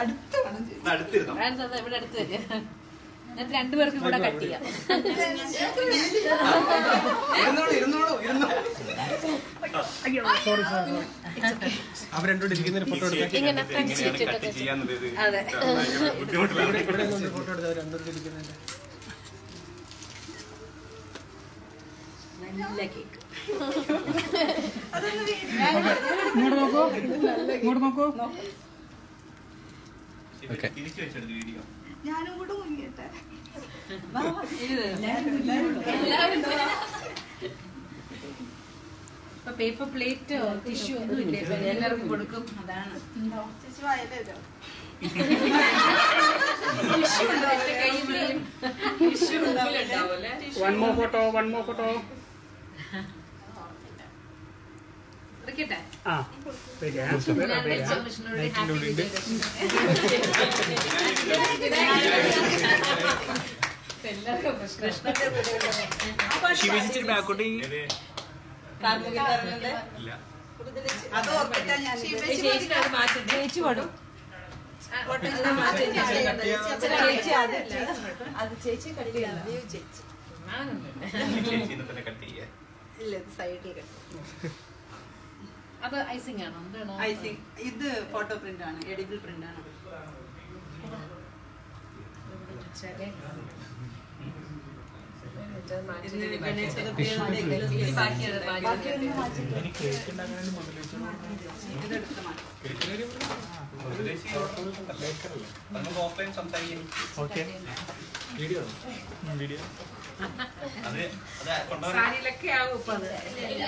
അടുത്ത് വേണം ചേച്ചി. അടുത്തിരുന്നോ വേണ്ടത് ഇവിടെ അടുത്ത് വരിക എന്നിട്ട് രണ്ടുപേർക്കും കൂടെ കട്ട് ചെയ്യാം ഇരുന്നോളൂ ഇരുന്നോളൂ ഇരുന്നോളൂ അവർ രണ്ടോട് ഇരിക്കുന്ന ഒരു ഫോട്ടോ എടുക്കാൻ ഇങ്ങനെ ഫ്രണ്ട് എങ്ങനെയാണ് സീറ്റ് കട്ട് ചെയ്യാന്നുള്ളത് അതെ. ഭയങ്കര ബുദ്ധിമുട്ടിലാണ് ഇവിടെ നിന്ന് ഫോട്ടോ എടുത്ത് അവർ രണ്ടോട് ഇരിക്കുന്നുണ്ട് നല്ല കേക്ക് Okay. തിരിച്ചു വെച്ചെടുത്ത് വീഡിയോ ഞാനും കൂടെ മുങ്ങിട്ടെ ഇപ്പൊ പേപ്പർ പ്ലേറ്റ് ടിഷ്യൂ ഒന്നും ഇല്ല ഇപ്പൊ എല്ലാവർക്കും കൊടുക്കും അതാണ് ചേച്ചി വയലല്ലോ ടിഷ്യൂ ഉണ്ട് എന്റെ കയ്യിൽ ടിഷ്യൂ ഉണ്ടാവില്ലേ വൺ മോ ഫോട്ടോ വൺ മോ ഫോട്ടോ എടുക്കട്ടെ ആ ശരി ആ. ഞാൻ വെച്ച കൃഷ്ണനോട് ഹാപ്പി വിജയദശമി എല്ലാവർക്കും കൃഷ്ണന്റെ ശിവജിച്ചിട്ട് ബാക്കോട്ട് ഇല്ല അത് ഓർത്തിട്ടാ ഞാൻ ചേച്ചിയുടെ അത് മാറ്റം ചേച്ചി പാടും ചേച്ചി അത് അത് ചേച്ചി കട്ടിയല്ല ചേച്ചി ചേച്ചിനെ തന്നെ കട്ട് ചെയ്യാ ഇല്ല ഇത് സൈഡിൽ കെട്ടും അത് ഐസിംഗ് ആണോ എന്താണ് ഐസിങ് ഇത് ഫോട്ടോ പ്രിന്റ് ആണ് എഡിബിൾ പ്രിന്റ് ആണ് ഇന്ന് ഗണേശ ചതുർത്ഥിയുടെ ഇനി ബാക്കിയത് മാറ്റി ഇതെടുത്ത് മാറ്റി ഉപദേശി നമുക്ക് ഓഫ്ലൈൻ സംസാരിക്കാം ഓക്കെ വീഡിയോ വീഡിയോ അത് അത് കൊണ്ടുപോകാൻ സാരിയിലൊക്കെ ആവും ഇപ്പൊ അത്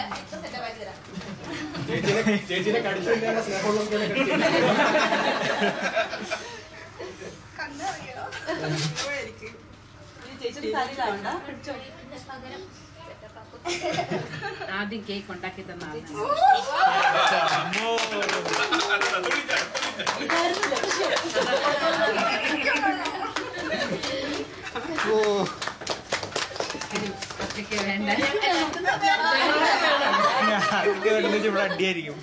ചേച്ചിനെ ചേച്ചിനെ കടിച്ചിട്ടാണ് സ്നേഹമുള്ളവർക്ക് കണ്ണറിയോ ചേച്ചി സാരിയിലാവണ്ട ആദ്യം കേക്ക് ഉണ്ടാക്കി തന്ന ആളാണ് ഇത് ഒറ്റയ്ക്ക് വേണ്ട ഇവിടെ അടിയായിരിക്കും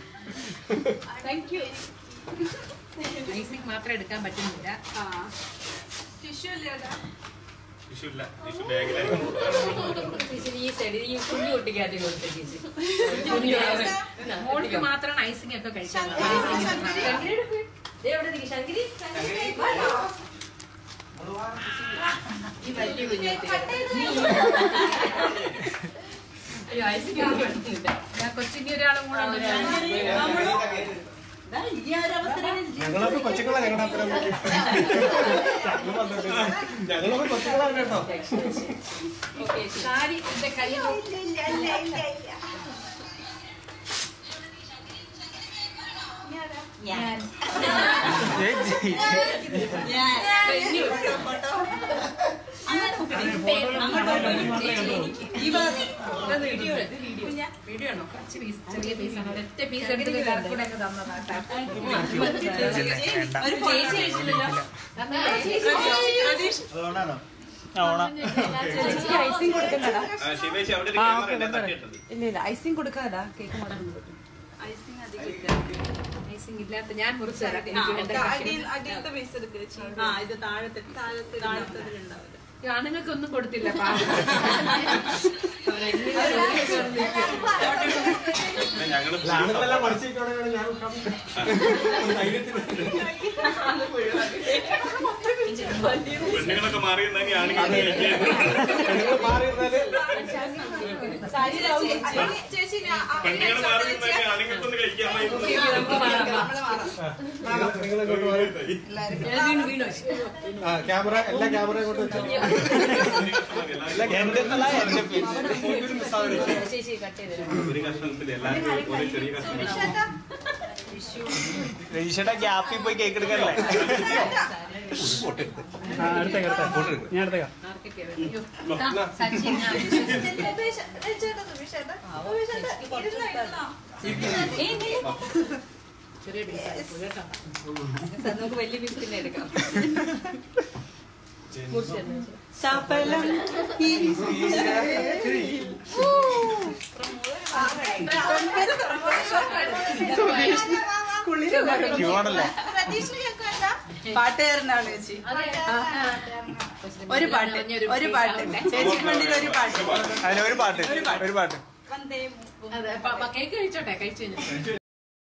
ഐസിംഗ് മാത്രം എടുക്കാൻ പറ്റുന്നില്ല ടിഷ്യൂ ഇല്ലേടാ ടിഷ്യൂ ഇല്ല ടിഷ്യൂ ബാഗിലായിരുന്നു ചേച്ചി ഈ സൈഡിൽ ഈ കുഞ്ഞു കുട്ടിക്കാത്തി കൊടുത്ത ചേച്ചി മോൾക്ക് മാത്രമാണ് ഐസിംഗ് ഒക്കെ കഴിക്കാൻ ഈ വലിയ കുഞ്ഞു അയ്യോ ഐസിംഗ് ഒന്നും പറ്റുന്നില്ല ഞാൻ കൊച്ചിന് ഒരാളും കൂടെ ഉണ്ട്. ദാ ഈ ഒരു അവസരം ഞങ്ങളൊക്കെ കൊച്ചുക്കളാ ഞങ്ങളുടെ അപ്പുറം ഞങ്ങളൊക്കെ കൊച്ചുക്കളാണ് കേട്ടോ ഓക്കേ, സാരി എന്റെ കയ്യിൽ ഞാൻ വീഡിയോ ആണോ കുറച്ച് പീസ് ചെറിയ പീസാണ് ഒറ്റ പീസ് എടുത്ത് എല്ലാവർക്കും കൂടെ അങ്ങ് തന്നതാ ഒരു ചേച്ചി കഴിച്ചില്ലല്ലോ അതുകൊണ്ടാണോ ഐസിങ് കൊടുക്കണ്ടടാ ശിവേശി അവിടെ ഒരു ക്യാമറ ഉണ്ട് തട്ടിയിട്ടത് ഇല്ല ഇല്ല ഐസിങ് കൊടുക്കാതാ കേക്ക് മാത്രം ഐസിങ് ഐസിംഗ് ഇല്ലാത്ത ഞാൻ മുറിച്ച് തരാം എനിക്ക് എന്റെ കഷ്ണം. അടിയിലത്തെ പീസ് എടുക്കുക ആ ഇത് താഴത്തെ താഴത്തെ താഴത്തെ ഈ ആണുങ്ങൾക്കൊന്നും കൊടുത്തില്ല പാവം. ഞങ്ങള് ആണുങ്ങളെല്ലാം മടിച്ചിരിക്കണമെന്നാണ് ഞാൻ പെണ്ണുങ്ങളൊക്കെ മാറി നിന്നാൽ ആണുങ്ങൾ പെണ്ണുങ്ങൾ മാറി ഇരുന്നാല് പെണ്ണുങ്ങൾ മാറി നിന്നാൽ ആണുങ്ങൾക്കൊന്ന് കഴിക്കാമായിരുന്നു നിങ്ങൾ ഇങ്ങോട്ട് മാറി ആ ക്യാമറ എല്ലാ ക്യാമറയും കൊണ്ട് വെച്ചു എന്റെ തല എന്റെ ചേച്ചി കട്ട് ചെയ്ത് തരാം. ഒരു കഷ്ണത്തിൽ എല്ലാവർക്കും ഒരു ചെറിയ കഷ്ണം രജിഷയുടെ ഗ്യാപ്പിൽ പോയി കേക്ക് എടുക്കല്ലേ ആ, അടുത്തേക്ക് അടുത്തേക്ക് ഞാൻ അടുത്തേക്കാം മാർക്കറ്റ് ചെയ്ത് തരാം. അയ്യോ. സച്ചി, ചെറിയ പീസ് ആയിപ്പോയി കേട്ടോ നമുക്ക് വലിയ പീസ് പിന്നെ എടുക്കാം ശാപ്പലം ക്യൂ ആണല്ലോ പാട്ടുകാരനാണ് ചേച്ചി ആ. ഒരു പാട്ട് ഒരു പാട്ട് ചേച്ചിക്ക് വേണ്ടി ഒരു പാട്ട് അതിലൊരു പാട്ട് ഒരു പാട്ട് അതെ പ- പ- കേക്ക് കഴിച്ചോട്ടെ കഴിച്ചു കഴിഞ്ഞു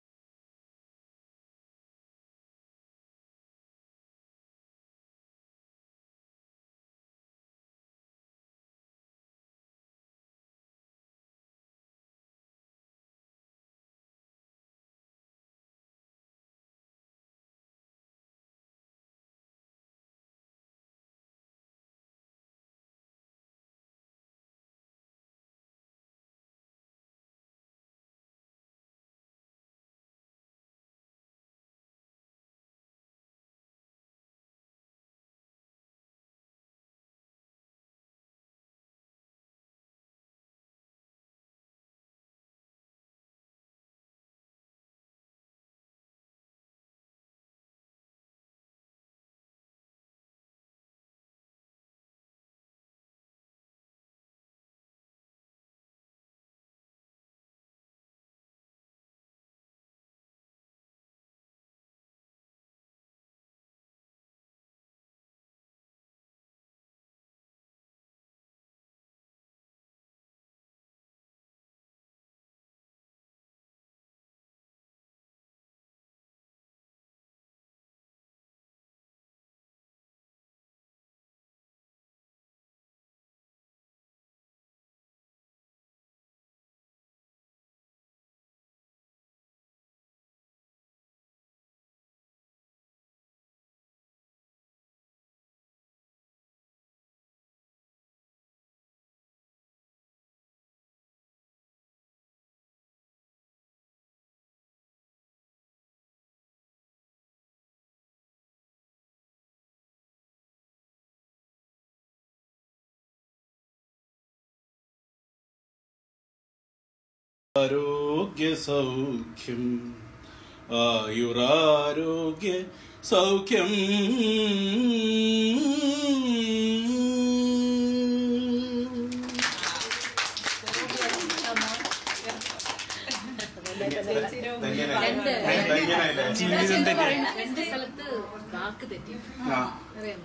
ആരോഗ്യ സൗഖ്യം ആയുരാരോഗ്യ സൗഖ്യം രണ്ട് ധന്യനായില്ലേ? എന്താ പറയുന്നെ? രണ്ട് സ്ഥലത്ത് വാക്ക് തെറ്റി ആ. അറിയാമോ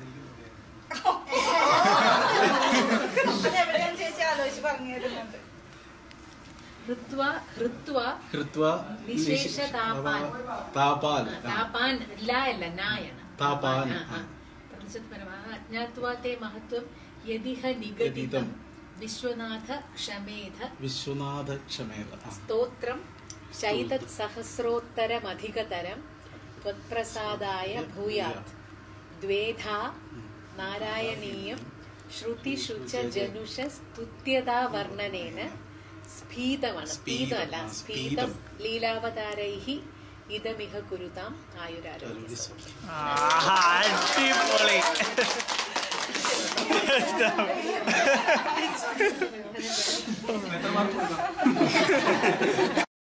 ചേച്ചി ആലോചിച്ച് പറഞ്ഞു തരുന്നുണ്ട് ഹൃത്വ ഹൃത്വ ഹൃത്വ വിശേഷ താപാൻ. താപാൻ ആ. താപാൻ ല അല്ല നായാണ് താപാൻ, ആ, ആ. ആ. പ്രതിശതപരമായ അജ്ഞാത്വാത്തെ മഹത്വം യതിഹ നിഗദിതം ഗദിതം. വിശ്വനാഥ ക്ഷമേധ വിശ്വനാഥ ക്ഷമേത ആ. സ്തോത്രം ശൈതത് സഹസ്രോത്തരമധികതരം ത്വത്പ്രസാദായ ഭൂയാത് ദ്വേധാ നാരായണീയം ശ്രുതിഷു ച ജനുഷ സ്തുത്യതാ വർണ്ണനേന സ്ഫീതമാണ് സ്ഫീതമല്ല സ്ഫീതം, ആ, സ്ഫീതം സ്ഫീതം. ലീലാവതാരൈഹി ഇതമിഹ കുരുതാം ആയുരാരോഗ്യ അടിപൊളി എത്ര മാർക്ക് കൊടുക്കാം